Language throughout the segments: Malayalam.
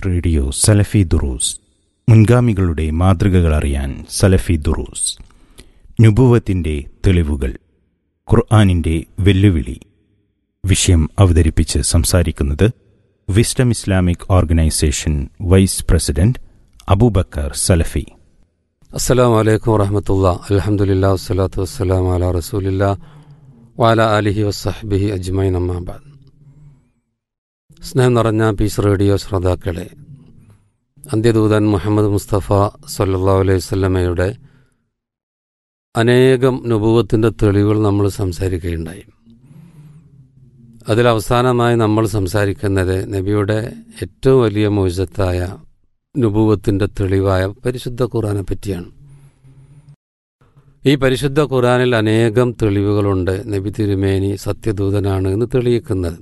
പീസ് റേഡിയോ സലഫി ദുറൂസ് മുൻഗാമികളുടെ മാതൃകകൾ അറിയാൻ സലഫി ദുറൂസ് നുബുവത്തിന്റെ തെളിവുകൾ ഖുർആാനിന്റെ വെല്ലുവിളി വിഷയം അവതരിപ്പിച്ച് സംസാരിക്കുന്നത് wisdom Islamic organisation vice president Abubakar Salafi അസ്സലാമു അലൈക്കും വറഹമത്തുള്ള അലഹമുല്ലാ വസ്സലാത്തു വസ്സലാം അല റസൂലില്ല വാല അലിഹി വസ്സഹബിഹി അജ്മൈൻ അമ്മാബാദ് സ്നേഹം നിറഞ്ഞ പീസ് റേഡിയോ ശ്രോതാക്കളെ അന്ത്യദൂതൻ മുഹമ്മദ് മുസ്തഫ സല്ലാ അലൈഹി സ്വല്ലമയുടെ അനേകം നുപൂവത്തിൻ്റെ തെളിവുകൾ നമ്മൾ സംസാരിക്കുകയുണ്ടായി അതിലവസാനമായി നമ്മൾ സംസാരിക്കുന്നത് നബിയുടെ ഏറ്റവും വലിയ മോചത്തായ നുപൂവത്തിൻ്റെ തെളിവായ പരിശുദ്ധ ഖുറാനെ പറ്റിയാണ് ഈ പരിശുദ്ധ ഖുറാനിൽ അനേകം തെളിവുകളുണ്ട് നബി തിരുമേനി സത്യദൂതനാണ് എന്ന് തെളിയിക്കുന്നത്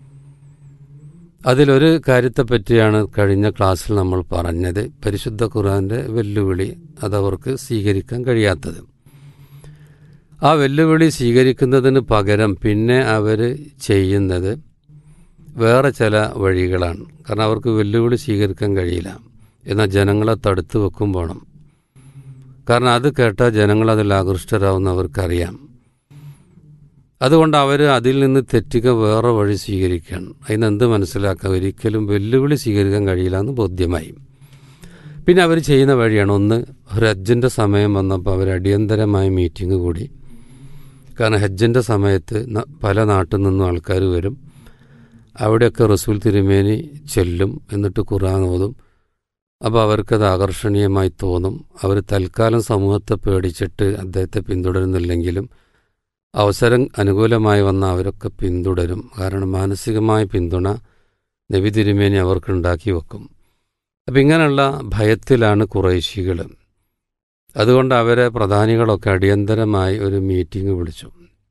അതിലൊരു കാര്യത്തെപ്പറ്റിയാണ് കഴിഞ്ഞ ക്ലാസ്സിൽ നമ്മൾ പറഞ്ഞത് പരിശുദ്ധ ഖുറാന്റെ വെല്ലുവിളി അതവർക്ക് സ്വീകരിക്കാൻ കഴിയാത്തത് ആ വെല്ലുവിളി സ്വീകരിക്കുന്നതിന് പകരം പിന്നെ അവർ ചെയ്യുന്നത് വേറെ ചില വഴികളാണ് കാരണം അവർക്ക് വെല്ലുവിളി സ്വീകരിക്കാൻ കഴിയില്ല എന്നാൽ ജനങ്ങളെ തടുത്തു വെക്കും വേണം കാരണം അത് കേട്ടാൽ ജനങ്ങൾ അതിൽ ആകൃഷ്ടരാകുന്ന അവർക്കറിയാം അതുകൊണ്ട് അവർ അതിൽ നിന്ന് തെറ്റിക്ക വേറെ വഴി സ്വീകരിക്കുകയാണ് അതിനെന്ത് മനസ്സിലാക്കാൻ ഒരിക്കലും വെല്ലുവിളി സ്വീകരിക്കാൻ കഴിയില്ല എന്ന് ബോധ്യമായി പിന്നെ അവർ ചെയ്യുന്ന വഴിയാണ് ഒന്ന് ഒരു ഹജ്ജിൻ്റെ സമയം വന്നപ്പോൾ അവർ അടിയന്തരമായ മീറ്റിംഗ് കൂടി കാരണം ഹജ്ജിൻ്റെ സമയത്ത് പല നാട്ടിൽ നിന്നും ആൾക്കാർ വരും അവിടെയൊക്കെ റസൂൽ തിരുമേനി ചെല്ലും എന്നിട്ട് ഖുർആൻ ഓതും അപ്പോൾ അവർക്കത് ആകർഷണീയമായി തോന്നും അവർ തൽക്കാലം സമൂഹത്തെ പേടിച്ചിട്ട് അദ്ദേഹത്തെ പിന്തുടരുന്നില്ലെങ്കിലും അവസരം അനുകൂലമായി വന്ന അവരൊക്കെ പിന്തുടരും കാരണം മാനസികമായ പിന്തുണ നബി തിരുമേനി അവർക്ക് ഉണ്ടാക്കി വെക്കും അപ്പം ഇങ്ങനെയുള്ള ഭയത്തിലാണ് കുറേശികൾ അതുകൊണ്ട് അവരെ പ്രധാനികളൊക്കെ അടിയന്തരമായി ഒരു മീറ്റിംഗ് വിളിച്ചു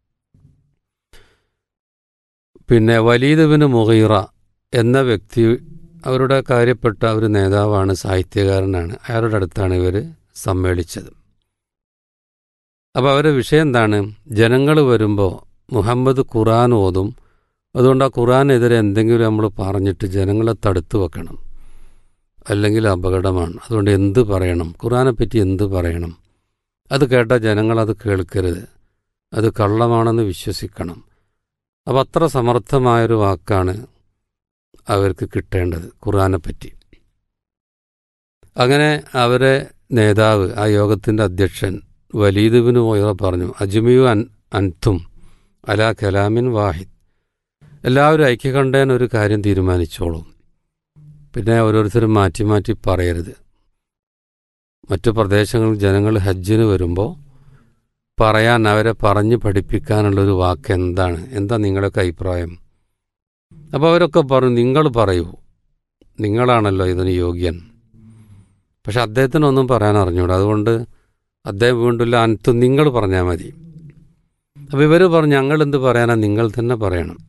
പിന്നെ വലീദുബിന് മുഹീറ എന്ന വ്യക്തി അവരുടെ കാര്യപ്പെട്ട ഒരു നേതാവാണ് സാഹിത്യകാരനാണ് അയാളുടെ അടുത്താണ് ഇവർ സമ്മേളിച്ചത് അപ്പോൾ അവരുടെ വിഷയം എന്താണ് ജനങ്ങൾ വരുമ്പോൾ മുഹമ്മദ് ഖുറാൻ ഓതും അതുകൊണ്ട് ആ ഖുറാനെതിരെ എന്തെങ്കിലും നമ്മൾ പറഞ്ഞിട്ട് ജനങ്ങളെ തടുത്തു വെക്കണം അല്ലെങ്കിൽ അപകടമാണ് അതുകൊണ്ട് എന്ത് പറയണം ഖുറാനെ പറ്റി എന്ത് പറയണം അത് കേട്ട ജനങ്ങൾ അത് കേൾക്കരുത് അത് കള്ളമാണെന്ന് വിശ്വസിക്കണം അപ്പം അത്ര സമർത്ഥമായൊരു വാക്കാണ് അവർക്ക് കിട്ടേണ്ടത് ഖുറാനെ പറ്റി അങ്ങനെ അവരെ നേതാവ് ആ യോഗത്തിൻ്റെ അധ്യക്ഷൻ വലീദുബിന് പോയവർ പറഞ്ഞു അജ്മിയു അൻ അൻതും അലാ കലാമിൻ വാഹിദ് എല്ലാവരും ഐക്യകണ്ഠേന ഒരു കാര്യം തീരുമാനിച്ചോളും പിന്നെ ഓരോരുത്തരും മാറ്റി മാറ്റി പറയരുത് മറ്റു പ്രദേശങ്ങളിൽ ജനങ്ങൾ ഹജ്ജിന് വരുമ്പോൾ പറയാൻ അവരെ പറഞ്ഞ് പഠിപ്പിക്കാനുള്ളൊരു വാക്ക് എന്താണ് എന്താ നിങ്ങളൊക്കെ അഭിപ്രായം അപ്പോൾ അവരൊക്കെ പറഞ്ഞു നിങ്ങൾ പറയൂ നിങ്ങളാണല്ലോ ഇതിന് യോഗ്യൻ പക്ഷെ അദ്ദേഹത്തിനൊന്നും പറയാൻ അറിഞ്ഞൂടാ അതുകൊണ്ട് അദ്ദേഹം വീണ്ടില്ല അനത്ത് നിങ്ങൾ പറഞ്ഞാൽ മതി അപ്പോൾ ഇവർ പറഞ്ഞു ഞങ്ങൾ എന്ത് പറയാനാ നിങ്ങൾ തന്നെ പറയണം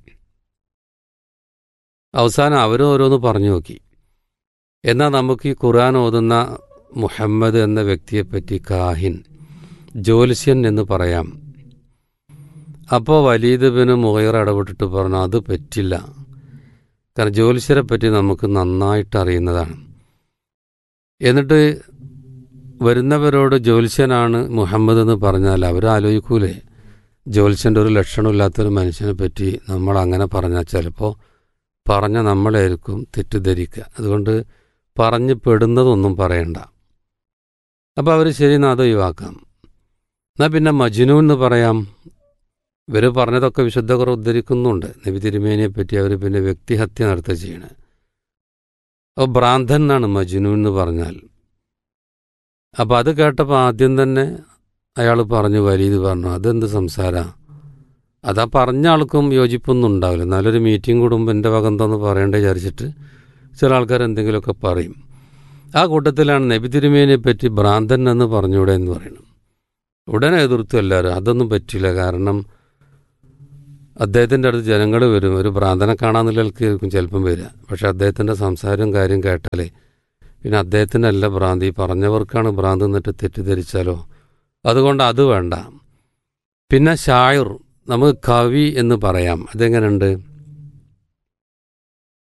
അവസാനം അവരും ഓരോന്ന് പറഞ്ഞു നോക്കി എന്നാൽ നമുക്ക് ഈ ഖുർആൻ ഓതുന്ന മുഹമ്മദ് എന്ന വ്യക്തിയെപ്പറ്റി കാഹിൻ ജ്യോത്സ്യൻ എന്ന് പറയാം അപ്പോൾ വലീദ് ബിന് മുഹൈർ ഇടപെട്ടിട്ട് പറഞ്ഞു അത് പറ്റില്ല കാരണം ജ്യോത്സ്യരെ പറ്റി നമുക്ക് നന്നായിട്ട് അറിയുന്നതാണ് എന്നിട്ട് വരുന്നവരോട് ജ്യോത്സ്യനാണ് മുഹമ്മദ് എന്ന് പറഞ്ഞാൽ അവർ ആലോചിക്കൂലേ ജ്യോത്സ്യൻ്റെ ഒരു ലക്ഷണമില്ലാത്തൊരു മനുഷ്യനെ പറ്റി നമ്മൾ അങ്ങനെ പറഞ്ഞാൽ ചിലപ്പോൾ പറഞ്ഞ നമ്മളായിരിക്കും തെറ്റിദ്ധരിക്കുക അതുകൊണ്ട് പറഞ്ഞ് പെടുന്നതൊന്നും പറയണ്ട അപ്പോൾ അവർ ശരി എന്നാൽ അത് ഒഴിവാക്കാം എന്നാൽ പിന്നെ മജ്നു എന്ന് പറയാം ഇവർ പറഞ്ഞതൊക്കെ വിശുദ്ധ കുറവ് ഉദ്ധരിക്കുന്നുണ്ട് നബി തിരുമേനിയെ പറ്റി അവർ പിന്നെ വ്യക്തിഹത്യ നടത്തുക ചെയ്യണേ അപ്പോൾ ഭ്രാന്തൻ എന്നാണ് മജ്നു എന്ന് പറഞ്ഞാൽ അപ്പോൾ അത് കേട്ടപ്പോൾ ആദ്യം തന്നെ അയാൾ പറഞ്ഞു വലീത് പറഞ്ഞു അതെന്ത് സംസാര അതാ പറഞ്ഞ ആൾക്കും യോജിപ്പൊന്നും ഉണ്ടാവില്ല നല്ലൊരു മീറ്റിംഗ് കൂടുമ്പോൾ എൻ്റെ വക എന്തോന്ന് പറയേണ്ടത് വിചാരിച്ചിട്ട് ചില ആൾക്കാർ എന്തെങ്കിലുമൊക്കെ പറയും ആ കൂട്ടത്തിലാണ് നബി തിരുമേനിയെ പറ്റി ഭ്രാന്തൻ എന്ന് പറഞ്ഞൂടെ എന്ന് പറയണം ഉടനെ എതിർത്തു എല്ലാവരും അതൊന്നും പറ്റില്ല കാരണം അദ്ദേഹത്തിൻ്റെ അടുത്ത് ജനങ്ങൾ വരും ഒരു ഭ്രാന്തനെ കാണാമെന്നുള്ളവർക്കായിരിക്കും ചിലപ്പം വരിക പക്ഷെ അദ്ദേഹത്തിൻ്റെ സംസാരവും കാര്യം കേട്ടാലേ പിന്നെ അദ്ദേഹത്തിനല്ല ഭ്രാന്തി പറഞ്ഞവർക്കാണ് ഭ്രാന്ത് എന്നിട്ട് തെറ്റിദ്ധരിച്ചാലോ അതുകൊണ്ട് അത് വേണ്ട പിന്നെ ഷായുർ നമുക്ക് കവി എന്ന് പറയാം അതെങ്ങനെയുണ്ട്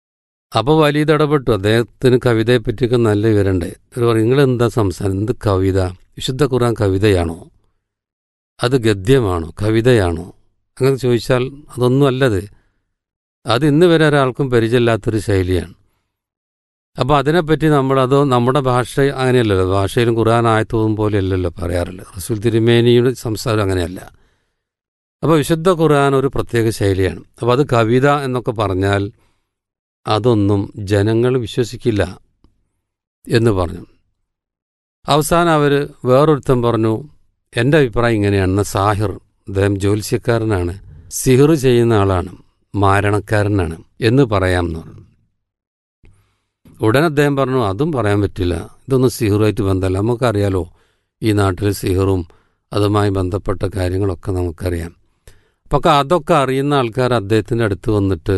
അപ്പോൾ വലീദ് ഇടപെട്ടു അദ്ദേഹത്തിന് കവിതയെ പറ്റിയൊക്കെ നല്ല വിവരമുണ്ട് ഒരു പറഞ്ഞു നിങ്ങൾ എന്താ സംസാരം എന്ത് കവിത വിശുദ്ധ ഖുർആൻ കവിതയാണോ അത് ഗദ്യമാണോ കവിതയാണോ അങ്ങനെ ചോദിച്ചാൽ അതൊന്നും അല്ലത് അത് ഇന്ന് വരെ ഒരാൾക്കും പരിചയമില്ലാത്തൊരു ശൈലിയാണ് അപ്പോൾ അതിനെപ്പറ്റി നമ്മളതോ നമ്മുടെ ഭാഷ അങ്ങനെയല്ലല്ലോ ഭാഷയിലും ഖുർആൻ ആയത്തോന്നും പോലെ അല്ലല്ലോ പറയാറുള്ളത് റസൂൽ തിരുമേനിയുടെ സംസാരം അങ്ങനെയല്ല അപ്പോൾ വിശുദ്ധ ഖുർആൻ ഒരു പ്രത്യേക ശൈലിയാണ് അപ്പോൾ അത് കവിത എന്നൊക്കെ പറഞ്ഞാൽ അതൊന്നും ജനങ്ങൾ വിശ്വസിക്കില്ല എന്ന് പറഞ്ഞു അവസാനം അവർ വേറൊരുത്തൻ പറഞ്ഞു എൻ്റെ അഭിപ്രായം ഇങ്ങനെയാണ് സാഹിർ അദ്ദേഹം ജ്യോത്സ്യക്കാരനാണ് സിഹിർ ചെയ്യുന്ന ആളാണ് മാരണക്കാരനാണ് എന്ന് പറയാമെന്ന് പറഞ്ഞു ഉടനെ അദ്ദേഹം പറഞ്ഞു അതും പറയാൻ പറ്റില്ല ഇതൊന്നും സിഹിറുമായിട്ട് ബന്ധമല്ല നമുക്കറിയാലോ ഈ നാട്ടിൽ സിഹിറും അതുമായി ബന്ധപ്പെട്ട കാര്യങ്ങളൊക്കെ നമുക്കറിയാം അപ്പോൾ അതൊക്കെ അറിയുന്ന ആൾക്കാർ അദ്ദേഹത്തിൻ്റെ അടുത്ത് വന്നിട്ട്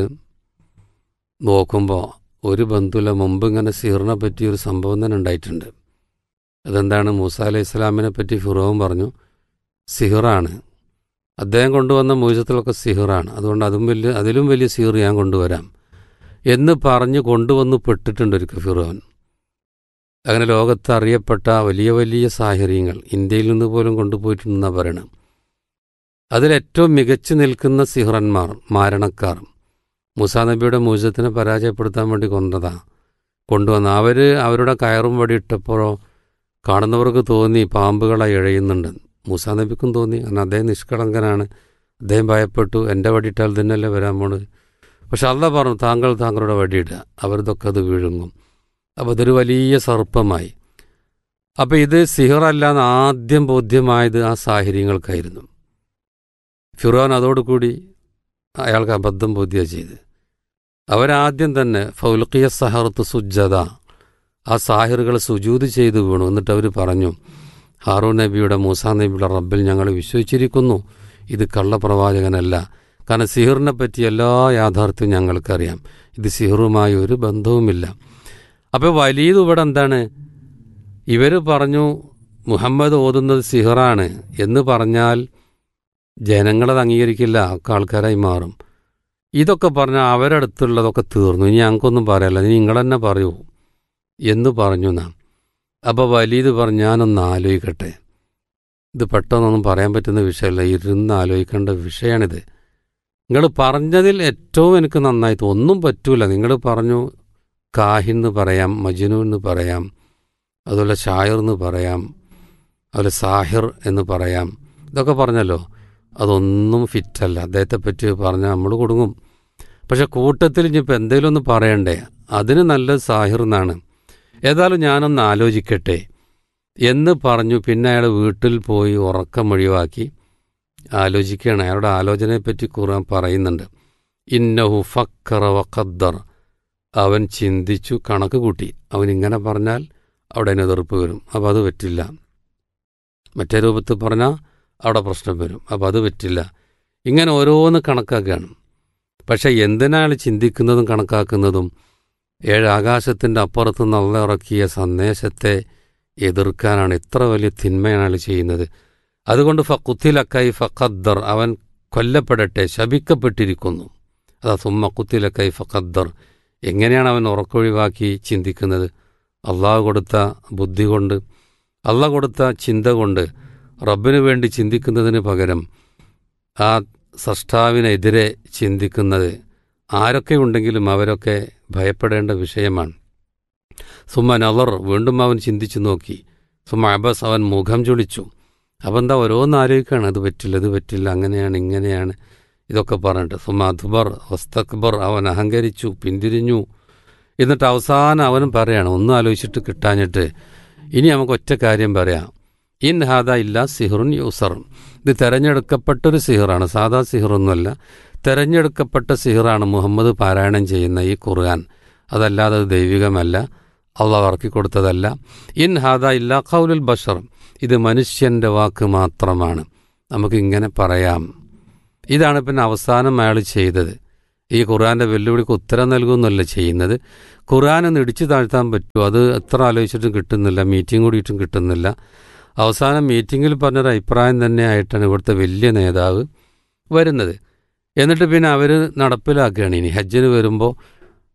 നോക്കുമ്പോൾ ഒരു ബന്ധുല്ല മുമ്പ് ഇങ്ങനെ സിഹിറിനെ പറ്റി ഒരു സംഭവം തന്നെ ഉണ്ടായിട്ടുണ്ട് അതെന്താണ് മൂസ അലൈഹി ഇസ്ലാമിനെ പറ്റി ഫിറോവും പറഞ്ഞു സിഹിറാണ് അദ്ദേഹം കൊണ്ടുവന്ന മൂജത്തിലൊക്കെ സിഹിറാണ് അതുകൊണ്ട് അതും വലിയ അതിലും വലിയ സിഹിർ ഞാൻ കൊണ്ടുവരാം എന്ന് പറഞ്ഞ് കൊണ്ടുവന്ന് പെട്ടിട്ടുണ്ട് ഒരു ഫിറോൻ അങ്ങനെ ലോകത്ത് അറിയപ്പെട്ട വലിയ വലിയ സാഹചര്യങ്ങൾ ഇന്ത്യയിൽ നിന്ന് പോലും കൊണ്ടുപോയിട്ടുണ്ടെന്നാണ് പറയണം അതിലേറ്റവും മികച്ചു നിൽക്കുന്ന സിഹ്റന്മാർ മാരണക്കാർ മുസാ നബിയുടെ മൂജത്തിനെ പരാജയപ്പെടുത്താൻ വേണ്ടി കൊണ്ടതാ കൊണ്ടുവന്ന അവർ അവരുടെ കയറും വടി ഇട്ടപ്പോഴോ കാണുന്നവർക്ക് തോന്നി പാമ്പുകളെ ഇഴയുന്നുണ്ട് മൂസാ നബിക്കും തോന്നി കാരണം അദ്ദേഹം നിഷ്കളങ്കനാണ് അദ്ദേഹം ഭയപ്പെട്ടു എൻ്റെ വടിയിട്ടാൽ തന്നെയല്ലേ വരാൻ പോണത് പക്ഷെ അല്ല പറഞ്ഞു താങ്കൾ താങ്കളുടെ വടിയിടുക അവരിതൊക്കെ അത് വിഴുങ്ങും അപ്പോൾ അതൊരു വലിയ സർപ്പമായി അപ്പോൾ ഇത് സിഹറല്ലാന്ന് ആദ്യം ബോധ്യമായത് ആ സാഹചര്യങ്ങൾക്കായിരുന്നു ഫിറോൻ അതോടുകൂടി അയാൾക്ക് അബദ്ധം ബോധ്യ ചെയ്ത് അവരാദ്യം തന്നെ ഫൗൽക്കിയ സഹർത്ത് സുജത ആ സാഹിറുകൾ സുജൂത് ചെയ്തു വീണു എന്നിട്ട് അവർ പറഞ്ഞു ഹാറൂൻ നബിയുടെ മൂസാ നബിയുടെ റബ്ബിൽ ഞങ്ങൾ വിശ്വസിച്ചിരിക്കുന്നു ഇത് കള്ളപ്രവാചകനല്ല കാരണം സിഹിറിനെ പറ്റി എല്ലാ യാഥാർത്ഥ്യവും ഞങ്ങൾക്കറിയാം ഇത് സിഹിറുമായി ഒരു ബന്ധവുമില്ല അപ്പോൾ വലിയത് ഇവിടെ എന്താണ് ഇവർ പറഞ്ഞു മുഹമ്മദ് ഓതുന്നത് സിഹിറാണ് എന്ന് പറഞ്ഞാൽ ജനങ്ങളത് അംഗീകരിക്കില്ല ഒക്കെ ആൾക്കാരായി മാറും ഇതൊക്കെ പറഞ്ഞാൽ അവരടുത്തുള്ളതൊക്കെ തീർന്നു ഇനി ഞങ്ങൾക്കൊന്നും പറയല്ല ഇനി നിങ്ങൾ തന്നെ പറയൂ എന്ന് പറഞ്ഞു നാം അപ്പോൾ വലിയത് പറഞ്ഞു ഞാനൊന്ന് ആലോചിക്കട്ടെ ഇത് പെട്ടെന്നൊന്നും പറയാൻ പറ്റുന്ന വിഷയമല്ല ഇരുന്ന് ആലോചിക്കേണ്ട വിഷയമാണിത് നിങ്ങൾ പറഞ്ഞതിൽ ഏറ്റവും എനിക്ക് നന്നായി ഒന്നും പറ്റൂല നിങ്ങൾ പറഞ്ഞു കാഹിൻ എന്ന് പറയാം മജ്നു എന്ന് പറയാം അതുപോലെ ഷായർ എന്ന് പറയാം അതുപോലെ സാഹിർ എന്ന് പറയാം ഇതൊക്കെ പറഞ്ഞല്ലോ അതൊന്നും ഫിറ്റല്ല അദ്ദേഹത്തെ പറ്റി പറഞ്ഞാൽ നമ്മൾ കൊടുങ്ങും പക്ഷെ കൂട്ടത്തിൽ ഇനിയിപ്പോൾ എന്തെങ്കിലും ഒന്ന് പറയണ്ടേ അതിന് നല്ലത് സാഹിർ എന്നാണ് ഏതായാലും ഞാനൊന്ന് ആലോചിക്കട്ടെ എന്ന് പറഞ്ഞു പിന്നെ അയാൾ വീട്ടിൽ പോയി ഉറക്കം ഒഴിവാക്കി ആലോചിക്കുകയാണ് അയാളുടെ ആലോചനയെപ്പറ്റി ഖുർആൻ പറയുന്നുണ്ട് ഇന്നഹു ഫക്കറ വഖദ്ദർ അവൻ ചിന്തിച്ചു കണക്ക് കൂട്ടി അവൻ ഇങ്ങനെ പറഞ്ഞാൽ അവിടെ എതിർപ്പ് വരും അപ്പോൾ അത് പറ്റില്ല മറ്റേ രൂപത്തിൽ പറഞ്ഞാൽ അവിടെ പ്രശ്നം വരും അപ്പോൾ അത് പറ്റില്ല ഇങ്ങനെ ഓരോന്ന് കണക്കാക്കുകയാണ് പക്ഷേ എന്തിനാണ് ചിന്തിക്കുന്നതും കണക്കാക്കുന്നതും ഏഴ് ആകാശത്തിൻ്റെ അപ്പുറത്ത് നല്ല ഇറക്കിയ സന്ദേശത്തെ എതിർക്കാനാണ് ഇത്ര വലിയ തിന്മയാണ് അയാൾ ചെയ്യുന്നത് അതുകൊണ്ട് ഫക്കുത്തിലക്കൈ ഫഖദ്ദർ അവൻ കൊല്ലപ്പെടട്ടെ ശപിക്കപ്പെട്ടിരിക്കുന്നു അതാ സുമ്മ കുത്തിലക്കൈ ഫഖദ്ദർ എങ്ങനെയാണ് അവൻ ഉറക്കൊഴിവാക്കി ചിന്തിക്കുന്നത് അള്ളാഹ് കൊടുത്ത ബുദ്ധി കൊണ്ട് അള്ള കൊടുത്ത ചിന്ത കൊണ്ട് റബ്ബിനു വേണ്ടി ചിന്തിക്കുന്നതിന് പകരം ആ സൃഷ്ടാവിനെതിരെ ചിന്തിക്കുന്നത് ആരൊക്കെ ഉണ്ടെങ്കിലും അവരൊക്കെ ഭയപ്പെടേണ്ട വിഷയമാണ് സുമ നളർ വീണ്ടും അവൻ ചിന്തിച്ചു നോക്കി സുമ അബസ് അവൻ മുഖം ചുളിച്ചു അപ്പം എന്താ ഓരോന്ന് ആലോചിക്കുകയാണ് അത് പറ്റില്ല ഇത് പറ്റില്ല അങ്ങനെയാണ് ഇങ്ങനെയാണ് ഇതൊക്കെ പറഞ്ഞിട്ട് സുമ അദ്ബർ വസ്തക്ബർ അവൻ അഹങ്കരിച്ചു പിന്തിരിഞ്ഞു എന്നിട്ട് അവസാനം അവനും പറയാണ് ഒന്നും ആലോചിച്ചിട്ട് കിട്ടാഞ്ഞിട്ട് ഇനി നമുക്ക് ഒറ്റ കാര്യം പറയാം ഇൻ ഹാദ ഇല്ല സിഹറുൻ യൂസർ ഇത് തെരഞ്ഞെടുക്കപ്പെട്ടൊരു സിഹറാണ് സാധാ സിഹറൊന്നുമല്ല തെരഞ്ഞെടുക്കപ്പെട്ട സിഹറാണ് മുഹമ്മദ് പാരായണം ചെയ്യുന്ന ഈ ഖുർആൻ അതല്ലാതെ അത് ദൈവികമല്ല അള്ളാഹ് ഇറക്കി കൊടുത്തതല്ല ഇൻ ഹാദ ഇല്ല ഖൗലുൽ ബഷർ ഇത് മനുഷ്യൻ്റെ വാക്ക് മാത്രമാണ് നമുക്കിങ്ങനെ പറയാം ഇതാണ് പിന്നെ അവസാനം അയാൾ ചെയ്തത് ഈ ഖുർആൻ്റെ വെല്ലുവിളിക്ക് ഉത്തരം നൽകുന്നല്ല ചെയ്യുന്നത് ഖുർആൻ ഒന്ന് ഇടിച്ചു താഴ്ത്താൻ പറ്റുമോ അത് എത്ര ആലോചിച്ചിട്ടും കിട്ടുന്നില്ല മീറ്റിംഗ് കൂടിയിട്ടും കിട്ടുന്നില്ല അവസാനം മീറ്റിങ്ങിൽ പറഞ്ഞൊരു അഭിപ്രായം തന്നെ ആയിട്ടാണ് ഇവിടുത്തെ വലിയ നേതാവ് വരുന്നത് എന്നിട്ട് പിന്നെ അവർ നടപ്പിലാക്കുകയാണ് ഇനി ഹജ്ജിന് വരുമ്പോൾ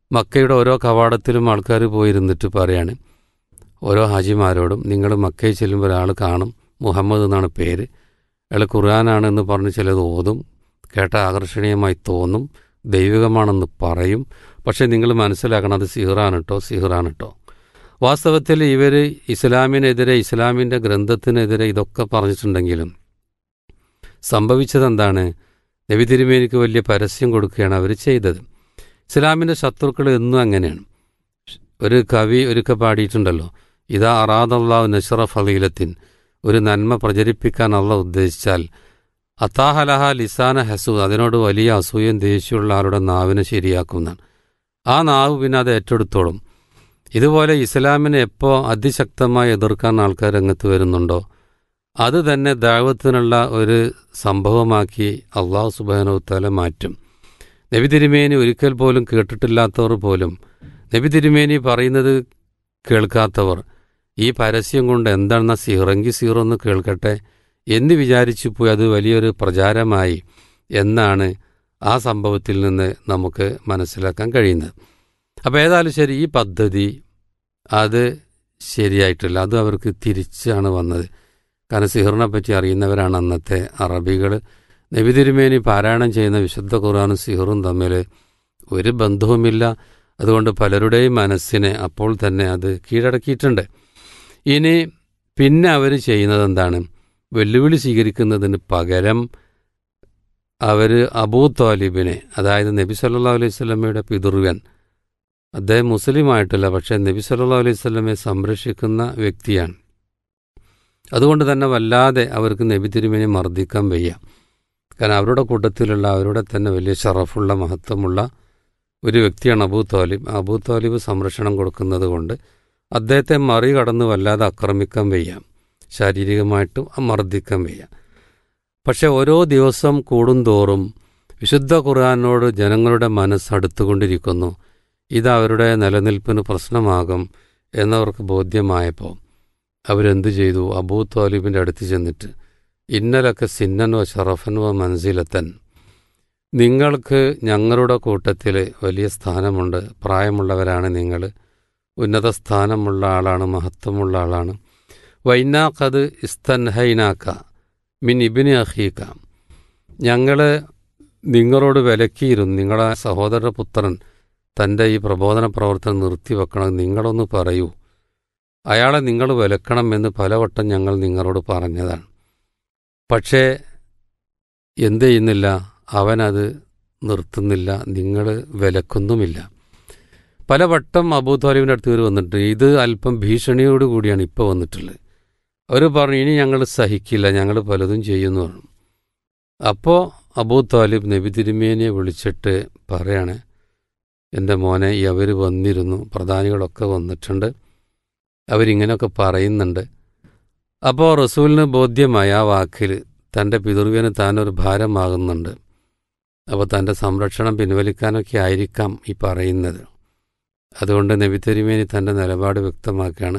മക്കയുടെ ഓരോ കവാടത്തിലും ആൾക്കാർ പോയിരുന്നിട്ട് പറയാണ് ഓരോ ഹാജിമാരോടും നിങ്ങൾ മക്കയിൽ ചെല്ലുമ്പോൾ ഒരാൾ കാണും മുഹമ്മദ് എന്നാണ് പേര് അയാൾ ഖുർആനാണെന്ന് പറഞ്ഞ് ചിലത് ഓതും കേട്ട ആകർഷണീയമായി തോന്നും ദൈവികമാണെന്ന് പറയും പക്ഷേ നിങ്ങൾ മനസ്സിലാക്കണം അത് സിഹറാണ് കേട്ടോ സിഹറാണ് കേട്ടോ വാസ്തവത്തിൽ ഇവർ ഇസ്ലാമിനെതിരെ ഇസ്ലാമിൻ്റെ ഗ്രന്ഥത്തിനെതിരെ ഇതൊക്കെ പറഞ്ഞിട്ടുണ്ടെങ്കിലും സംഭവിച്ചത് എന്താണ് നബി തിരുമേനിക്ക് വലിയ പരസ്യം കൊടുക്കുകയാണ് അവർ ചെയ്തത് ഇസ്ലാമിൻ്റെ ശത്രുക്കൾ എന്നും അങ്ങനെയാണ് ഒരു കവി ഒരുക്ക പാടിയിട്ടുണ്ടല്ലോ ഇതാ അറാദല്ലാഹു നഷറ ഫലീലത്തിൻ ഒരു നന്മ പ്രചരിപ്പിക്കാൻ അള്ള ഉദ്ദേശിച്ചാൽ അത്താഹലഹ ലിസാന ഹസു അതിനോട് വലിയ അസൂയം ദേഷ്യമുള്ള ആളുടെ നാവിനെ ശരിയാക്കുന്നതാണ് ആ നാവ് പിന്നെ അത് ഏറ്റെടുത്തോളും ഇതുപോലെ ഇസ്ലാമിനെ എപ്പോൾ അതിശക്തമായി എതിർക്കാൻ ആൾക്കാർ രംഗത്ത് വരുന്നുണ്ടോ അത് തന്നെ ദൈവത്തിനുള്ള ഒരു സംഭവമാക്കി അള്ളാഹു സുബാനോത്തല മാറ്റും നബി തിരുമേനി ഒരിക്കൽ പോലും കേട്ടിട്ടില്ലാത്തവർ പോലും നബി തിരുമേനി പറയുന്നത് കേൾക്കാത്തവർ ഈ പരസ്യം കൊണ്ട് എന്താണെന്ന സീറെങ്കി സീറൊന്ന് കേൾക്കട്ടെ എന്ന് വിചാരിച്ചു പോയി അത് വലിയൊരു പ്രചാരമായി എന്നാണ് ആ സംഭവത്തിൽ നിന്ന് നമുക്ക് മനസ്സിലാക്കാൻ കഴിയുന്നത് അപ്പോൾ ഏതായാലും ശരി ഈ പദ്ധതി അത് ശരിയായിട്ടില്ല അത് അവർക്ക് തിരിച്ചാണ് വന്നത് കാരണം സിഹറിനെ പറ്റി അറിയുന്നവരാണ് അന്നത്തെ അറബികൾ നബി തിരുമേനി പാരായണം ചെയ്യുന്ന വിശുദ്ധ ഖുർആാനും സിഹറും തമ്മിൽ ഒരു ബന്ധവുമില്ല അതുകൊണ്ട് പലരുടെയും മനസ്സിനെ അപ്പോൾ തന്നെ അത് കീഴടക്കിയിട്ടുണ്ട് ഇനി പിന്നെ അവർ ചെയ്യുന്നത് എന്താണ് വെല്ലുവിളി സ്വീകരിക്കുന്നതിന് പകരം അവർ അബൂ താലിബിനെ അതായത് നബി സല്ലാ അലൈഹി സ്വലമയുടെ പിതൃവൻ അദ്ദേഹം മുസ്ലിമായിട്ടില്ല പക്ഷേ നബി സല്ലാ അലൈഹി സ്വലമയെ സംരക്ഷിക്കുന്ന വ്യക്തിയാണ് അതുകൊണ്ട് തന്നെ വല്ലാതെ അവർക്ക് നബി തിരുമേനി മർദ്ദിക്കാൻ വയ്യ കാരണം അവരുടെ കൂട്ടത്തിലുള്ള അവരുടെ തന്നെ വലിയ ഷറഫുള്ള മഹത്വമുള്ള ഒരു വ്യക്തിയാണ് അബൂ താലിബ് അബൂ താലിബ് സംരക്ഷണം കൊടുക്കുന്നത് കൊണ്ട് അദ്ദേഹത്തെ മറികടന്ന് വല്ലാതെ ആക്രമിക്കാൻ വയ്യ ശാരീരികമായിട്ടും മർദ്ദിക്കാൻ വയ്യ പക്ഷെ ഓരോ ദിവസം കൂടുന്തോറും വിശുദ്ധ ഖുർആാനോട് ജനങ്ങളുടെ മനസ്സ് അടുത്തുകൊണ്ടിരിക്കുന്നു ഇത് അവരുടെ നിലനിൽപ്പിന് പ്രശ്നമാകും എന്നവർക്ക് ബോധ്യമായപ്പോൾ അവരെന്തു ചെയ്തു അബൂ താലിബിൻ്റെ അടുത്ത് ചെന്നിട്ട് ഇന്നലൊക്കെ സിന്നൻ വ ഷറഫൻ വ മൻസിലത്തൻ നിങ്ങൾക്ക് ഞങ്ങളുടെ കൂട്ടത്തിൽ വലിയ സ്ഥാനമുണ്ട് പ്രായമുള്ളവരാണ് നിങ്ങൾ ഉന്നത സ്ഥാനമുള്ള ആളാണ് മഹത്വമുള്ള ആളാണ് വൈനാഖത് ഇസ്തൻഹൈനാക്ക മിൻ ഇബിന് അഹീക്ക ഞങ്ങൾ നിങ്ങളോട് വിലക്കിയിരുന്നു നിങ്ങളെ സഹോദര പുത്രൻ തൻ്റെ ഈ പ്രബോധന പ്രവർത്തനം നിർത്തിവെക്കണം നിങ്ങളൊന്ന് പറയൂ അയാളെ നിങ്ങൾ വിലക്കണം എന്ന് പലവട്ടം ഞങ്ങൾ നിങ്ങളോട് പറഞ്ഞതാണ് പക്ഷേ എന്ത് ചെയ്യുന്നില്ല അവനത് നിർത്തുന്നില്ല നിങ്ങൾ വിലക്കുന്നുമില്ല പലവട്ടം അബൂ താലിബിൻ്റെ അടുത്ത് ഇവർ വന്നിട്ട് ഇത് അല്പം ഭീഷണിയോട് കൂടിയാണ് ഇപ്പോൾ വന്നിട്ടുള്ളത് അവർ പറഞ്ഞു ഇനി ഞങ്ങൾ സഹിക്കില്ല ഞങ്ങൾ പലതും ചെയ്യുന്നു പറഞ്ഞു അപ്പോൾ അബൂ താലിബ് നബി തിരുമേനിയെ വിളിച്ചിട്ട് പറയാണ് എൻ്റെ മോനെ ഈ അവർ വന്നിരുന്നു പ്രധാനികളൊക്കെ വന്നിട്ടുണ്ട് അവരിങ്ങനെയൊക്കെ പറയുന്നുണ്ട് അപ്പോൾ റസൂലിന് ബോധ്യമായ ആ വാക്കിൽ തൻ്റെ പിതൃവിന് താനൊരു ഭാരമാകുന്നുണ്ട് അപ്പോൾ തൻ്റെ സംരക്ഷണം പിൻവലിക്കാനൊക്കെ ആയിരിക്കാം ഈ പറയുന്നത് അതുകൊണ്ട് നബി തിരുമേനി തൻ്റെ നിലപാട് വ്യക്തമാക്കുകയാണ്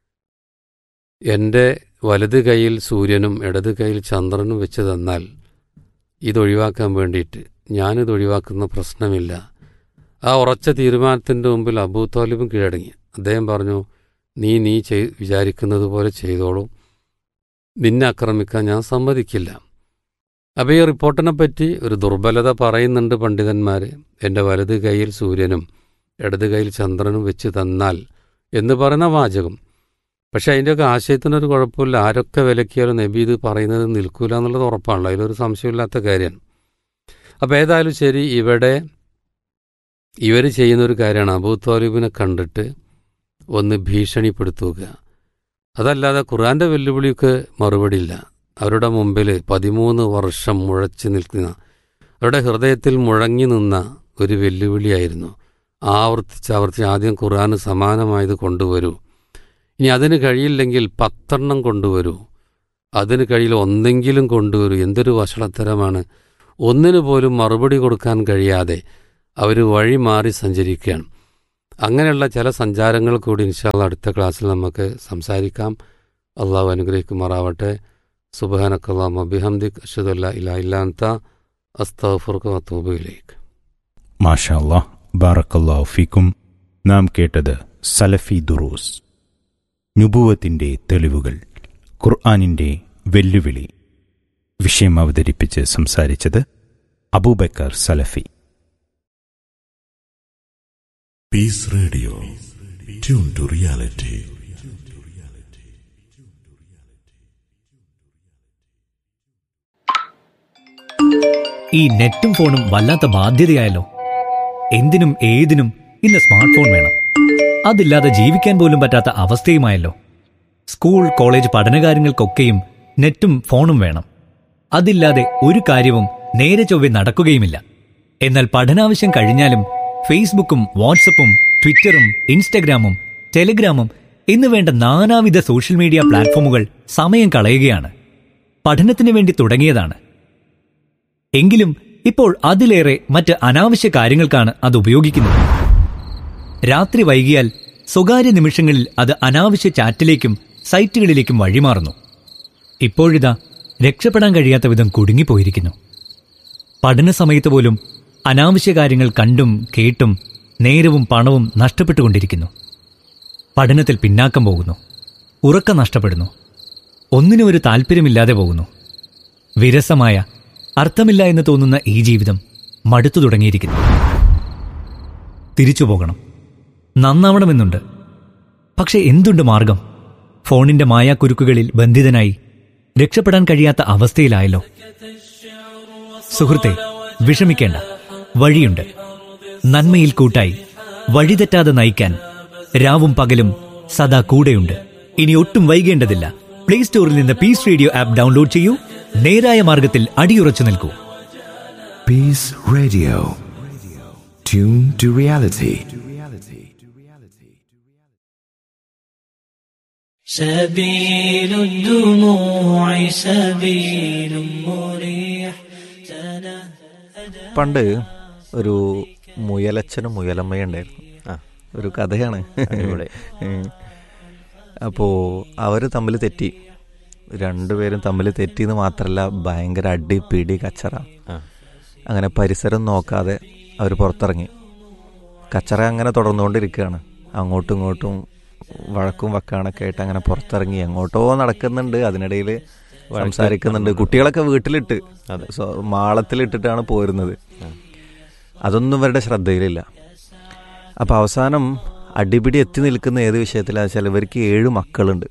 എൻ്റെ വലത് കൈയിൽ സൂര്യനും ഇടത് കൈയിൽ ചന്ദ്രനും വെച്ച് തന്നാൽ ഇതൊഴിവാക്കാൻ വേണ്ടിയിട്ട് ഞാനിത് ഒഴിവാക്കുന്ന പ്രശ്നമില്ല ആ ഉറച്ച തീരുമാനത്തിൻ്റെ മുമ്പിൽ അബൂ താലിബും കീഴടങ്ങി അദ്ദേഹം പറഞ്ഞു നീ നീ ചെയ് വിചാരിക്കുന്നത് പോലെ ചെയ്തോളൂ നിന്നെ ആക്രമിക്കാൻ ഞാൻ സമ്മതിക്കില്ല അപ്പോൾ ഈ റിപ്പോർട്ടിനെ പറ്റി ഒരു ദുർബലത പറയുന്നുണ്ട് പണ്ഡിതന്മാർ എൻ്റെ വലത് കൈയിൽ സൂര്യനും ഇടത് കൈയിൽ ചന്ദ്രനും വെച്ച് തന്നാൽ എന്ന് പറയുന്ന വാചകം പക്ഷെ അതിൻ്റെയൊക്കെ ആശയത്തിനൊരു കുഴപ്പമില്ല ആരൊക്കെ വിലക്കിയാലും നബി ഇത് പറയുന്നത് നിൽക്കൂല എന്നുള്ളത് ഉറപ്പാണല്ലോ അതിലൊരു സംശയമില്ലാത്ത കാര്യമാണ് അപ്പോൾ ഏതായാലും ശരി ഇവിടെ ഇവർ ചെയ്യുന്നൊരു കാര്യമാണ് അബൂ താലിബിനെ കണ്ടിട്ട് ഒന്ന് ഭീഷണിപ്പെടുത്തുക അതല്ലാതെ ഖുറാന്റെ വെല്ലുവിളിക്ക് മറുപടിയില്ല അവരുടെ മുമ്പിൽ പതിമൂന്ന് വർഷം മുഴച്ചു നിൽക്കുന്ന അവരുടെ ഹൃദയത്തിൽ മുഴങ്ങി നിന്ന ഒരു വെല്ലുവിളിയായിരുന്നു ആവർത്തിച്ച് ആവർത്തിച്ച് ആദ്യം ഖുർആന് സമാനമായത് കൊണ്ടുവരൂ ഇനി അതിന് കഴിയില്ലെങ്കിൽ പത്തെണ്ണം കൊണ്ടുവരൂ അതിന് കഴിയില്ല ഒന്നെങ്കിലും കൊണ്ടുവരൂ എന്തൊരു വഷളത്തരമാണ് ഒന്നിനു പോലും മറുപടി കൊടുക്കാൻ കഴിയാതെ അവർ വഴി മാറി സഞ്ചരിക്കുകയാണ് അങ്ങനെയുള്ള ചില സഞ്ചാരങ്ങൾ കൂടി ഇൻഷാല്ല അടുത്ത ക്ലാസ്സിൽ നമുക്ക് സംസാരിക്കാം അള്ളാഹു അനുഗ്രഹിക്കുമാറാവട്ടെ സുബാനക്കല്ലാം അബിഹംദിക് അഷദല്ല ഇല ഇല്ലാത്ത അസ്തഫുർക്ക് വത്തൂബിലേക്ക് മാഷാ അല്ലാ ബാറക്കല്ലാഹു ഫീക്കും നാം കേട്ടത് സലഫി ദുറൂസ് നുബൂവത്തിൻ്റെ തെളിവുകൾ ഖുർആാനിൻ്റെ വെല്ലുവിളി വിഷയം അവതരിപ്പിച്ച് സംസാരിച്ചത് അബൂബക്കർ സലഫി Peace Radio. Tune to reality. ഈ നെറ്റും ഫോണും വല്ലാത്ത ബാധ്യതയായല്ലോ എന്തിനും ഏതിനും ഇന്ന് സ്മാർട്ട് ഫോൺ വേണം അതില്ലാതെ ജീവിക്കാൻ പോലും പറ്റാത്ത അവസ്ഥയുമായല്ലോ സ്കൂൾ കോളേജ് പഠനകാര്യങ്ങൾക്കൊക്കെയും നെറ്റും ഫോണും വേണം അതില്ലാതെ ഒരു കാര്യവും നേരെ ചൊവ്വെ നടക്കുകയുമില്ല എന്നാൽ പഠനാവശ്യം കഴിഞ്ഞാലും ഫേസ്ബുക്കും വാട്സപ്പും ട്വിറ്ററും ഇൻസ്റ്റഗ്രാമും ടെലിഗ്രാമും എന്ന് വേണ്ട നാനാവിധ സോഷ്യൽ മീഡിയ പ്ലാറ്റ്ഫോമുകൾ സമയം കളയുകയാണ് പഠനത്തിന് വേണ്ടി തുടങ്ങിയതാണ് എങ്കിലും ഇപ്പോൾ അതിലേറെ മറ്റ് അനാവശ്യ കാര്യങ്ങൾക്കാണ് അത് ഉപയോഗിക്കുന്നത് രാത്രി വൈകിയാൽ സ്വകാര്യ നിമിഷങ്ങളിൽ അത് അനാവശ്യ ചാറ്റിലേക്കും സൈറ്റുകളിലേക്കും വഴിമാറുന്നു ഇപ്പോഴിതാ രക്ഷപ്പെടാൻ കഴിയാത്ത വിധം കുടുങ്ങിപ്പോയിരിക്കുന്നു പഠന സമയത്ത് പോലും അനാവശ്യ കാര്യങ്ങൾ കണ്ടും കേട്ടും നേരവും പണവും നഷ്ടപ്പെട്ടുകൊണ്ടിരിക്കുന്നു പഠനത്തിൽ പിന്നാക്കം പോകുന്നു ഉറക്കം നഷ്ടപ്പെടുന്നു ഒന്നിനും ഒരു താല്പര്യമില്ലാതെ പോകുന്നു വിരസമായ അർത്ഥമില്ല എന്ന് തോന്നുന്ന ഈ ജീവിതം മടുത്തു തുടങ്ങിയിരിക്കുന്നു തിരിച്ചു പോകണം നന്നാവണമെന്നുണ്ട് പക്ഷെ എന്തുണ്ട് മാർഗം ഫോണിന്റെ മായാക്കുരുക്കുകളിൽ ബന്ധിതനായി രക്ഷപ്പെടാൻ കഴിയാത്ത അവസ്ഥയിലായല്ലോ സുഹൃത്തെ വിഷമിക്കേണ്ട വഴിയുണ്ട് നന്മയിൽ കൂട്ടായി വഴിതെറ്റാതെ നയിക്കാൻ രാവും പകലും സദാ കൂടെയുണ്ട് ഇനി ഒട്ടും വൈകേണ്ടതില്ല പ്ലേ സ്റ്റോറിൽ നിന്ന് പീസ് റേഡിയോ ആപ്പ് ഡൗൺലോഡ് ചെയ്യൂ നേരായ മാർഗത്തിൽ അടിയുറച്ചു നിൽക്കൂ Peace Radio. Tune to reality. سبيل الدموع سبيل مريح പണ്ട് ഒരു മുയലച്ഛനും മുയലമ്മയും ഉണ്ടായിരുന്നു ഒരു കഥയാണ് അപ്പോൾ അവർ തമ്മിൽ തെറ്റി രണ്ടുപേരും തമ്മിൽ തെറ്റിയെന്ന് മാത്രമല്ല ഭയങ്കര അടി പിടി കച്ചറ അങ്ങനെ പരിസരം നോക്കാതെ അവർ പുറത്തിറങ്ങി കച്ചറ അങ്ങനെ തുടർന്നുകൊണ്ടിരിക്കുകയാണ് അങ്ങോട്ടും ഇങ്ങോട്ടും വഴക്കും വക്കാണൊക്കെ ആയിട്ട് അങ്ങനെ പുറത്തിറങ്ങി എങ്ങോട്ടോ നടക്കുന്നുണ്ട് അതിനിടയിൽ സംസാരിക്കുന്നുണ്ട് കുട്ടികളൊക്കെ വീട്ടിലിട്ട് സ്വ- മാളത്തിലിട്ടിട്ടാണ് പോരുന്നത് അതൊന്നും ഇവരുടെ ശ്രദ്ധയിലില്ല അപ്പോൾ അവസാനം അടിപിടി എത്തി നിൽക്കുന്ന ഏത് വിഷയത്തിലാണെന്ന് വെച്ചാൽ ഇവർക്ക് ഏഴ് മക്കളുണ്ട്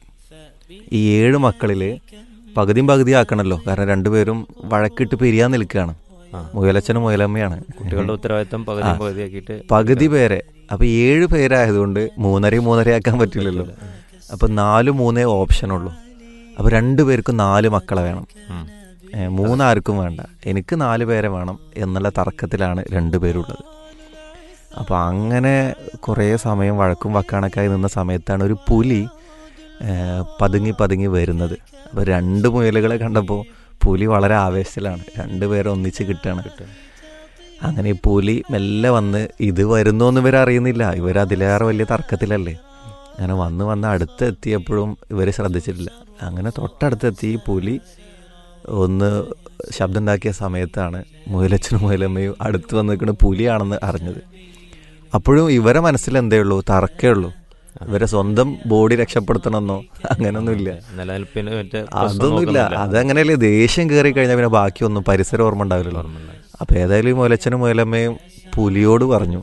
ഈ ഏഴ് മക്കളിൽ പകുതിയും പകുതി ആക്കണമല്ലോ കാരണം രണ്ടുപേരും വഴക്കിട്ട് പിരിയാൻ നിൽക്കുകയാണ് മുയലച്ഛനും മുയലമ്മയാണ് കുട്ടികളുടെ ഉത്തരവാദിത്തം പകുതി പകുതിയാക്കിയിട്ട് പകുതി പേരെ അപ്പൊ ഏഴ് പേരായതുകൊണ്ട് മൂന്നര മൂന്നര ആക്കാൻ പറ്റില്ലല്ലോ അപ്പൊ നാല് മൂന്നേ ഓപ്ഷനുള്ളൂ അപ്പൊ രണ്ടുപേർക്കും നാല് മക്കളെ വേണം ഏ, മൂന്നാർക്കും വേണ്ട എനിക്ക് നാല് പേരെ വേണം എന്നുള്ള തർക്കത്തിലാണ് രണ്ടുപേരുള്ളത് അപ്പോൾ അങ്ങനെ കുറേ സമയം വഴക്കും വക്കാണക്കായി നിന്ന സമയത്താണ് ഒരു പുലി ഏ, പതുങ്ങി പതുങ്ങി വരുന്നത് അപ്പോൾ രണ്ട് മുയലുകളെ കണ്ടപ്പോൾ പുലി വളരെ ആവേശത്തിലാണ് രണ്ടുപേരെ ഒന്നിച്ച് കിട്ടുകയാണ് അങ്ങനെ ഈ പുലി മെല്ലെ വന്ന് ഇത് വരുന്നു എന്ന് ഇവർ അറിയുന്നില്ല ഇവർ അതിലേറെ വലിയ തർക്കത്തിലല്ലേ അങ്ങനെ വന്ന് വന്ന് അടുത്ത് എത്തിയപ്പോഴും ഇവർ ശ്രദ്ധിച്ചിട്ടില്ല അങ്ങനെ തൊട്ടടുത്തെത്തി ഈ പുലി ഒന്ന് ശബ്ദം ഉണ്ടാക്കിയ സമയത്താണ് മുയലച്ഛനും മുയലമ്മയും അടുത്ത് വന്ന് നിൽക്കുന്ന പുലിയാണെന്ന് അറിഞ്ഞത് അപ്പോഴും ഇവരെ മനസ്സിൽ എന്തേ ഉള്ളൂ തർക്കേ ഉള്ളൂ ഇവരെ സ്വന്തം ബോഡി രക്ഷപ്പെടുത്തണമെന്നോ അങ്ങനൊന്നുമില്ല നിലനിൽപ്പിന് മറ്റേ പ്രശ്നം അതൊന്നുമില്ല നോക്കുന്നില്ല. അതങ്ങനെയല്ലേ ദേഷ്യം കയറി കഴിഞ്ഞാൽ പിന്നെ ബാക്കിയൊന്നും പരിസരം ഓർമ്മ ഉണ്ടാവില്ലല്ലോ അപ്പൊ ഏതായാലും ഈ മുലച്ചനും മുയലമ്മയും പുലിയോട് പറഞ്ഞു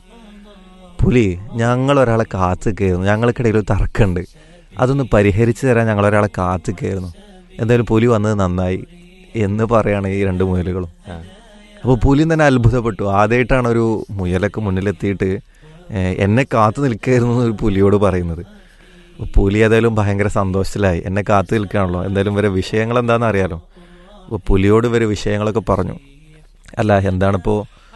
പുലി ഞങ്ങൾ ഒരാളെ കാത്തു കയറുന്നു ഞങ്ങൾക്കിടയിൽ ഒരു തർക്കമുണ്ട് അതൊന്ന് പരിഹരിച്ചു തരാൻ ഞങ്ങൾ ഒരാളെ കാത്തു കയറുന്നു എന്തായാലും പുലി വന്നത് നന്നായി എന്ന് പറയാണ് ഈ രണ്ട് മുയലുകളും അപ്പോൾ പുലി തന്നെ അത്ഭുതപ്പെട്ടു ആദ്യമായിട്ടാണ് ഒരു മുയലൊക്കെ മുന്നിലെത്തിയിട്ട് ഏഹ്, എന്നെ കാത്തു നിൽക്കായിരുന്നു എന്ന് ഒരു പുലിയോട് പറയുന്നത് അപ്പോൾ പുലി ഏതായാലും ഭയങ്കര സന്തോഷത്തിലായി എന്നെ കാത്തു നിൽക്കുകയാണല്ലോ എന്തായാലും ഇവരെ വിഷയങ്ങൾ എന്താണെന്ന് അറിയാലോ അപ്പോൾ പുലിയോട് ഇവർ വിഷയങ്ങളൊക്കെ പറഞ്ഞു അല്ല എന്താണിപ്പോൾ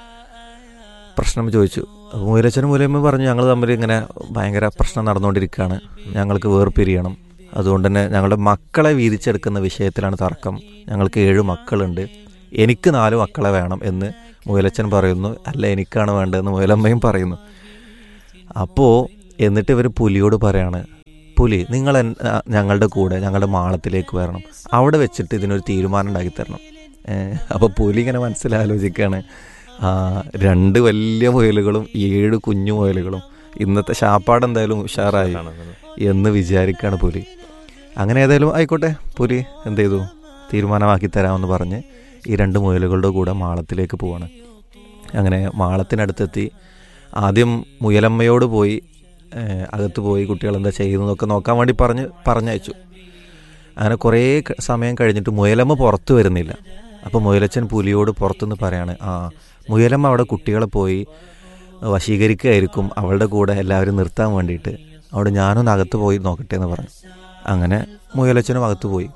പ്രശ്നം ചോദിച്ചു അപ്പോൾ മുയലച്ചനും മുലയമ്മ പറഞ്ഞു ഞങ്ങൾ തമ്മിൽ ഇങ്ങനെ ഭയങ്കര പ്രശ്നം നടന്നുകൊണ്ടിരിക്കുകയാണ് ഞങ്ങൾക്ക് വേർപിരിയണം അതുകൊണ്ട് തന്നെ ഞങ്ങളുടെ മക്കളെ വീതിച്ചെടുക്കുന്ന വിഷയത്തിലാണ് തർക്കം ഞങ്ങൾക്ക് ഏഴ് മക്കളുണ്ട് എനിക്ക് നാല് മക്കളെ വേണം എന്ന് മുയലച്ചൻ പറയുന്നു അല്ല എനിക്കാണ് വേണ്ടതെന്ന് മുയലമ്മയും പറയുന്നു അപ്പോൾ എന്നിട്ട് ഇവർ പുലിയോട് പറയാണ് പുലി നിങ്ങൾ എൻ- ആ, ഞങ്ങളുടെ കൂടെ ഞങ്ങളുടെ മാളത്തിലേക്ക് വരണം അവിടെ വെച്ചിട്ട് ഇതിനൊരു തീരുമാനം ഉണ്ടാക്കി തരണം അപ്പോൾ പുലി ഇങ്ങനെ മനസ്സിലാലോചിക്കുകയാണ് ആ, രണ്ട് വലിയ മുയലുകളും ഏഴ് കുഞ്ഞു മുയലുകളും ഇന്നത്തെ ശാപ്പാട് എന്തായാലും ഉഷാറായി എന്ന് വിചാരിക്കാണ് പുലി അങ്ങനെ ഏതായാലും ആയിക്കോട്ടെ പുലി എന്ത് ചെയ്തു തീരുമാനമാക്കി തരാമെന്ന് പറഞ്ഞ് ഈ രണ്ട് മുയലുകളുടെ കൂടെ മാളത്തിലേക്ക് പോവാണ് അങ്ങനെ മാളത്തിനടുത്തെത്തി ആദ്യം മുയലമ്മയോട് പോയി ഏഹ്, അകത്ത് പോയി കുട്ടികൾ എന്താ ചെയ്യുന്നതൊക്കെ നോക്കാൻ വേണ്ടി പറഞ്ഞ് പറഞ്ഞയച്ചു അങ്ങനെ കുറേ ക- സമയം കഴിഞ്ഞിട്ട് മുയലമ്മ പുറത്തു വരുന്നില്ല അപ്പോൾ മുയലച്ചൻ പുലിയോട് പുറത്തുനിന്ന് പറയാണ് ആ മുയലമ്മ അവിടെ കുട്ടികളെ പോയി വശീകരിക്കുകയായിരിക്കും അവളുടെ കൂടെ എല്ലാവരും നിർത്താൻ വേണ്ടിയിട്ട് അവിടെ ഞാനൊന്ന് അകത്ത് പോയി നോക്കട്ടെ എന്ന് പറഞ്ഞു അങ്ങനെ മുയലച്ചനും അകത്ത് പോയി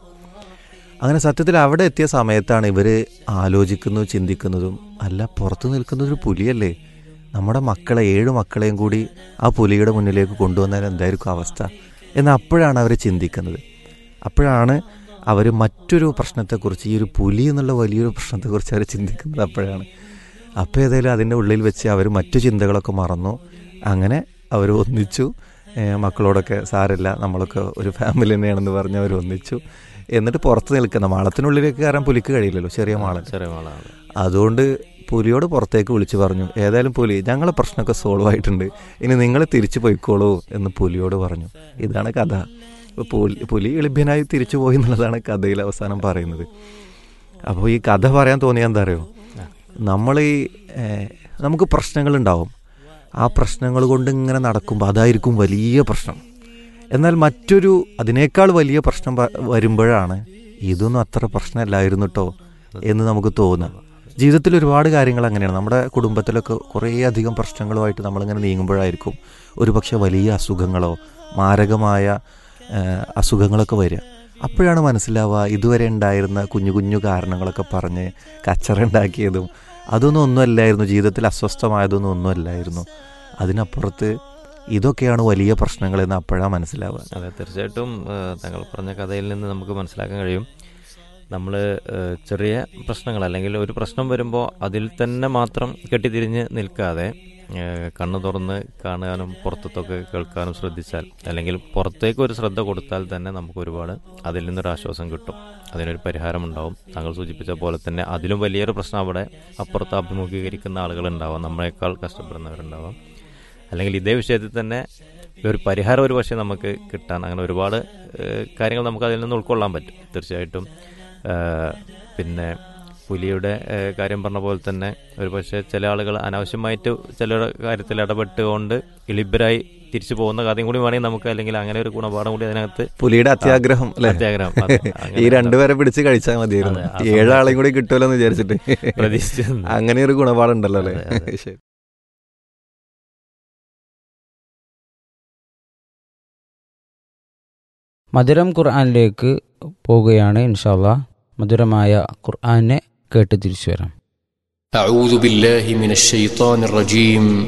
അങ്ങനെ സത്യത്തിൽ അവിടെ എത്തിയ സമയത്താണ് ഇവർ ആലോചിക്കുന്നതും ചിന്തിക്കുന്നതും അല്ല പുറത്ത് നിൽക്കുന്നതൊരു പുലിയല്ലേ നമ്മുടെ മക്കളെ ഏഴ് മക്കളെയും കൂടി ആ പുലിയുടെ മുന്നിലേക്ക് കൊണ്ടുവന്നാൽ എന്തായിരിക്കും അവസ്ഥ എന്ന് അപ്പോഴാണ് അവർ ചിന്തിക്കുന്നത് അപ്പോഴാണ് അവർ മറ്റൊരു പ്രശ്നത്തെക്കുറിച്ച് ഈ ഒരു പുലി എന്നുള്ള വലിയൊരു പ്രശ്നത്തെക്കുറിച്ച് അവർ ചിന്തിക്കുന്നത് അപ്പോഴാണ് അപ്പോൾ ഏതായാലും അതിൻ്റെ ഉള്ളിൽ വെച്ച് അവർ മറ്റു ചിന്തകളൊക്കെ മറന്നു അങ്ങനെ അവർ ഒന്നിച്ചു ഏഹ് മക്കളോടൊക്കെ സാരമില്ല നമ്മളൊക്കെ ഒരു ഫാമിലി തന്നെയാണെന്ന് പറഞ്ഞ് അവർ ഒന്നിച്ചു എന്നിട്ട് പുറത്ത് നിൽക്കുന്ന മാളത്തിനുള്ളിലേക്ക് കയറാൻ പുലിക്ക് കഴിയില്ലല്ലോ ചെറിയ മാളൻ ചെറിയ മാളാണ് അതുകൊണ്ട് പുലിയോട് പുറത്തേക്ക് വിളിച്ചു പറഞ്ഞു ഏതായാലും പുലി ഞങ്ങളെ പ്രശ്നമൊക്കെ സോൾവ് ആയിട്ടുണ്ട് ഇനി നിങ്ങൾ തിരിച്ചു പോയിക്കോളൂ എന്ന് പുലിയോട് പറഞ്ഞു ഇതാണ് കഥ അപ്പോൾ പുലി പുലി എളിഭ്യനായി തിരിച്ചു പോയി എന്നുള്ളതാണ് കഥയിൽ അവസാനം പറയുന്നത് അപ്പോൾ ഈ കഥ പറയാൻ തോന്നിയാൽ എന്താ അറിയോ നമ്മൾ ഈ ഏഹ്, നമുക്ക് പ്രശ്നങ്ങളുണ്ടാവും ആ പ്രശ്നങ്ങൾ കൊണ്ട് ഇങ്ങനെ നടക്കുമ്പോൾ അതായിരിക്കും വലിയ പ്രശ്നം എന്നാൽ മറ്റൊരു അതിനേക്കാൾ വലിയ പ്രശ്നം വ- വരുമ്പോഴാണ് ഇതൊന്നും അത്ര പ്രശ്നമല്ലായിരുന്നു കേട്ടോ എന്ന് നമുക്ക് തോന്നുക ജീവിതത്തിൽ ഒരുപാട് കാര്യങ്ങൾ അങ്ങനെയാണ് നമ്മുടെ കുടുംബത്തിലൊക്കെ കുറേ അധികം പ്രശ്നങ്ങളുമായിട്ട് നമ്മളിങ്ങനെ നീങ്ങുമ്പോഴായിരിക്കും ഒരുപക്ഷെ വലിയ അസുഖങ്ങളോ മാരകമായ ആ, അസുഖങ്ങളൊക്കെ വരിക അപ്പോഴാണ് മനസ്സിലാവുക ഇതുവരെ ഉണ്ടായിരുന്ന കുഞ്ഞു കുഞ്ഞു കാരണങ്ങളൊക്കെ പറഞ്ഞ് കച്ചറ ഉണ്ടാക്കിയതും അതൊന്നും ഒന്നുമല്ലായിരുന്നു ജീവിതത്തിൽ അസ്വസ്ഥമായതൊന്നും ഒന്നുമല്ലായിരുന്നു അതിനപ്പുറത്ത് ഇതൊക്കെയാണ് വലിയ പ്രശ്നങ്ങളെന്ന് അപ്പോഴാണ് മനസ്സിലാവുക അതെ തീർച്ചയായിട്ടും ഏഹ്, താങ്കൾ പറഞ്ഞ കഥയിൽ നിന്ന് നമുക്ക് മനസ്സിലാക്കാൻ കഴിയും നമ്മൾ ചെറിയ പ്രശ്നങ്ങൾ അല്ലെങ്കിൽ ഒരു പ്രശ്നം വരുമ്പോൾ അതിൽ തന്നെ മാത്രം കെട്ടിത്തിരിഞ്ഞ് നിൽക്കാതെ ഏഹ്, കണ്ണ് തുറന്ന് കാണാനും പുറത്തൊക്കെ കേൾക്കാനും ശ്രദ്ധിച്ചാൽ അല്ലെങ്കിൽ പുറത്തേക്ക് ഒരു ശ്രദ്ധ കൊടുത്താൽ തന്നെ നമുക്ക് ഒരുപാട് അതിൽ നിന്നൊരു ആശ്വാസം കിട്ടും അതിനൊരു പരിഹാരം ഉണ്ടാവും താങ്കൾ സൂചിപ്പിച്ച പോലെ തന്നെ അതിലും വലിയൊരു പ്രശ്നം അവിടെ അപ്പുറത്ത് അഭിമുഖീകരിക്കുന്ന ആളുകളുണ്ടാവാം നമ്മളെക്കാൾ കഷ്ടപ്പെടുന്നവരുണ്ടാവാം അല്ലെങ്കിൽ ഇതേ വിഷയത്തിൽ തന്നെ ഒരു പരിഹാരം ഒരു പക്ഷേ നമുക്ക് കിട്ടാൻ അങ്ങനെ ഒരുപാട് ഏഹ്, കാര്യങ്ങൾ നമുക്ക് അതിൽ നിന്ന് ഉൾക്കൊള്ളാൻ പറ്റും തീർച്ചയായിട്ടും ഏഹ്, പിന്നെ പുലിയുടെ ഏഹ്, കാര്യം പറഞ്ഞ പോലെ തന്നെ ഒരു പക്ഷേ ചില ആളുകൾ അനാവശ്യമായിട്ട് ചില കാര്യത്തിൽ ഇടപെട്ടുകൊണ്ട് ഇളിബരായി തിരിച്ചു പോകുന്ന കാര്യം കൂടി വേണമെങ്കിൽ നമുക്ക് അല്ലെങ്കിൽ അങ്ങനെ ഒരു ഗുണപാഠം കൂടി അതിനകത്ത് പുലിയുടെ അത്യാഗ്രഹം അല്ലേ അത്യാഗ്രഹം, അതെ. അങ്ങനെ ഈ രണ്ടുപേരെ പിടിച്ച് കഴിച്ചാൽ മതിയായിരുന്നു അതെ, ആ സമയത്ത് ഏഴാളെയും കൂടി കിട്ടുമല്ലോ എന്ന് വിചാരിച്ചിട്ട് പ്രതീക്ഷിച്ചു നിന്ന്. അങ്ങനെ ഒരു ഗുണപാടുണ്ടല്ലോ അല്ലേ അതെ, അതെ. ശരി മധുരം ഖുർആനിലേക്ക് പോവുകയാണ് ഇൻഷാല്ല മധുരമായ ഖുർആനെ കേട്ട് തിരിച്ചു വരാം أعوذ بالله من الشيطان الرجيم